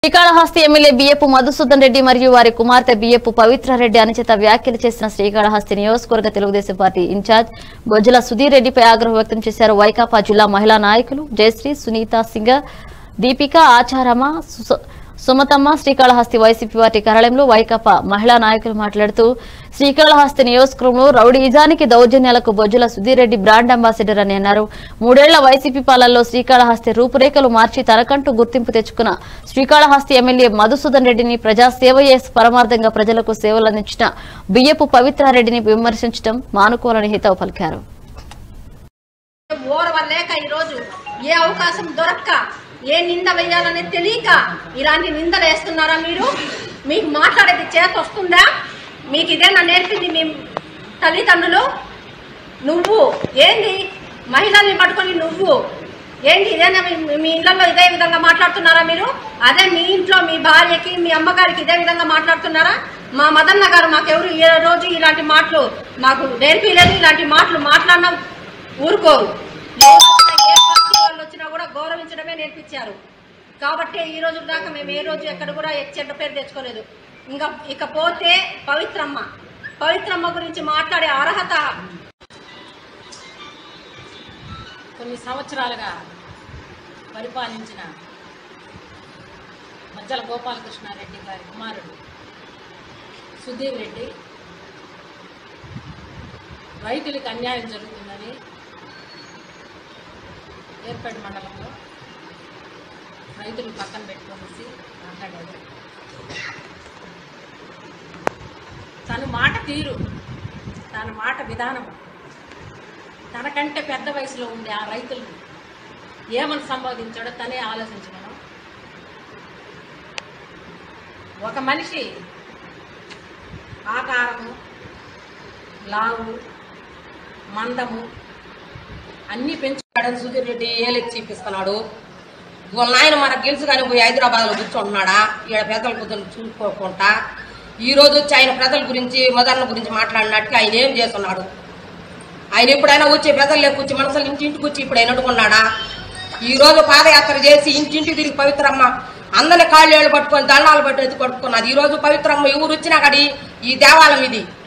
Srikalahasti MLA బియ్యపు మధుసూదన్ రెడ్డి మరియు వారి కుమార్తె బియ్యపు పవిత్రారెడ్డి అనుచిత వ్యాఖ్యలు చేసిన శ్రీకాళహస్తి నియోజకవర్గ తెలుగుదేశం పార్టీ ఇన్ఛార్జ్ బొజ్జల సుధీర్ రెడ్డిపై ఆగ్రహం వ్యక్తం చేశారు వైకాపా జిల్లా మహిళా నాయకులు జయశ్రీ సునీత సింగర్ దీపిక ఆచారమ సు- సుమతమ్మ శ్రీకాళహస్తి వైసీపీ పార్టీ కార్యాలయంలో వైకాపా మహిళా నాయకులు మాట్లాడుతూ శ్రీకాళహస్తి నియోజకవర్గంలో రౌడీజానికి దౌర్జన్యాలకు బొజ్జుల సుధీర్ రెడ్డి బ్రాండ్ అంబాసిడర్ అని అన్నారు మూడేళ్ల వైసీపీ పాలనలో శ్రీకాళహస్తి రూపురేఖలు మార్చి తనకంటూ గుర్తింపు తెచ్చుకున్న శ్రీకాళహస్తి ఎమ్మెల్యే మధుసూదన్ రెడ్డిని ప్రజా సేవయే పరమార్థంగా ప్రజలకు సేవలందించిన బియ్యపు పవిత్రారెడ్డిని విమర్శించడం మానుకోవాలని హితవు పలికారు ఓర్వలేక ఈరోజు ఏ అవకాశం దొరక్క ఏ నింద వేయాలని తెలియక ఇలాంటి నిందలు వేస్తున్నారా మీరు మీకు మాట్లాడేది చేత వస్తుందా మీకు ఇదేనా నేర్పింది మీ తల్లిదండ్రులు నువ్వు ఏంది మహిళల్ని పట్టుకొని నువ్వు ఏంటి ఇదేనా మీ- మీ ఇళ్లలో ఇదే విధంగా మాట్లాడుతున్నారా మీరు అదే మీ ఇంట్లో మీ భార్యకి మీ అమ్మగారికి ఇదే విధంగా మాట్లాడుతున్నారా మా మదన్న గారు మాకెవరు ఏ రోజు ఇలాంటి మాటలు మాకు నేర్పిలేదు ఇలాంటి మాటలు మాట్లాడినా ఊరుకోరు ఎవరు వచ్చినా, ఏ పార్టీ వాళ్ళు వచ్చినా కూడా గౌరవించడమే నేర్పించారు కాబట్టి ఈ రోజు దాకా మేము ఏ రోజు ఎక్కడ కూడా ఎ- చెడ్డ పేరు తెచ్చుకోలేదు ఇంకా ఇకపోతే పవిత్రమ్మ పవిత్రమ్మ గురించి మాట్లాడే అర్హత కొన్ని సంవత్సరాలుగా పరిపాలించిన మజ్జల గోపాలకృష్ణారెడ్డి గారి కుమారుడు సుధీర్ రెడ్డి రైతులకు అన్యాయం జరుగుతుందని ఏర్పేట మండలంలో రైతులు పక్కన పెట్టుకొనేసి మాట్లాడారు తన మాట తీరు తన మాట విధానం తనకంటే పెద్ద వయసులో ఉండే ఆ రైతులను ఏమని సంబోధించాడో తనే ఆలోచించగలం ఒక మనిషి ఆకారము లావు మందము అన్నీ పెంచుకోవడం సుధీర్ రెడ్డి ఏలెత్తి చూపిస్తున్నాడు వాళ్ళ నాయన మన గెలుసు కానీ పోయి హైదరాబాద్లో కూర్చుంటున్నాడా ఈడ పెద్దల కూతురు చూసుకోకుండా ఈ రోజు వచ్చి ఆయన ప్రజల గురించి మదర్ల గురించి మాట్లాడినట్టు ఆయన ఏం చేస్తున్నాడు ఆయన ఎప్పుడైనా వచ్చి ప్రజల్లో కూర్చి మనసులు ఇంటింటికి వచ్చి ఇప్పుడు ఆయన అడుగున్నాడా ఈ రోజు పాదయాత్ర చేసి ఇంటింటి తిరిగి పవిత్రమ్మ అందరి కాళ్ళు ఏళ్ళు పట్టుకొని దండాలు పట్టి ఎత్తి పట్టుకున్నది ఈ రోజు పవిత్రమ్మ ఎవరు వచ్చినా కడి ఈ దేవాలయం ఇది